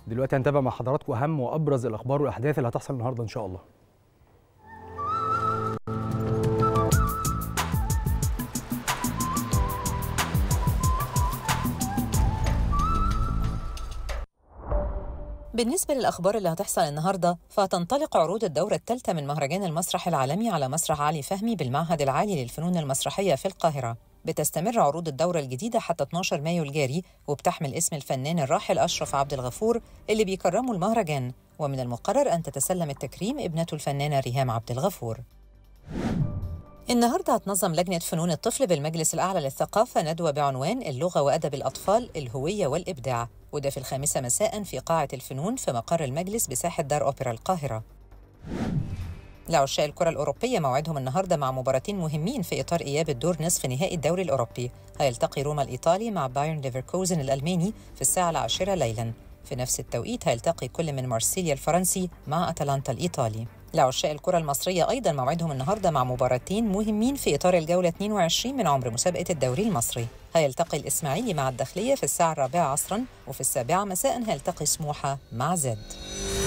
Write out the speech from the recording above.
دلوقتي هنتابع مع حضراتكم اهم وابرز الاخبار والاحداث اللي هتحصل النهارده ان شاء الله بالنسبة للأخبار اللي هتحصل النهاردة فهتنطلق عروض الدورة الثالثة من مهرجان المسرح العالمي على مسرح علي فهمي بالمعهد العالي للفنون المسرحية في القاهرة بتستمر عروض الدورة الجديدة حتى 12 مايو الجاري وبتحمل اسم الفنان الراحل أشرف عبد الغفور اللي بيكرموا المهرجان ومن المقرر أن تتسلم التكريم ابنته الفنانة ريهام عبد الغفور النهارده هتنظم لجنة فنون الطفل بالمجلس الأعلى للثقافة ندوة بعنوان اللغة وأدب الأطفال الهوية والإبداع وده في الخامسة مساء في قاعة الفنون في مقر المجلس بساحة دار أوبرا القاهرة لعشاق الكرة الأوروبية موعدهم النهاردة مع مباراتين مهمين في إطار إياب الدور نصف نهائي الدوري الأوروبي هيلتقي روما الإيطالي مع بايرن ليفركوزن الألماني في الساعة العاشرة ليلاً في نفس التوقيت هيلتقي كل من مارسيليا الفرنسي مع أتلانتا الإيطالي لعشاق الكرة المصرية أيضا موعدهم النهاردة مع مباراتين مهمين في إطار الجولة 22 من عمر مسابقة الدوري المصري هيلتقي الإسماعيلي مع الداخلية في الساعة الرابعة عصرا وفي السابعة مساء هيلتقي سموحة مع زد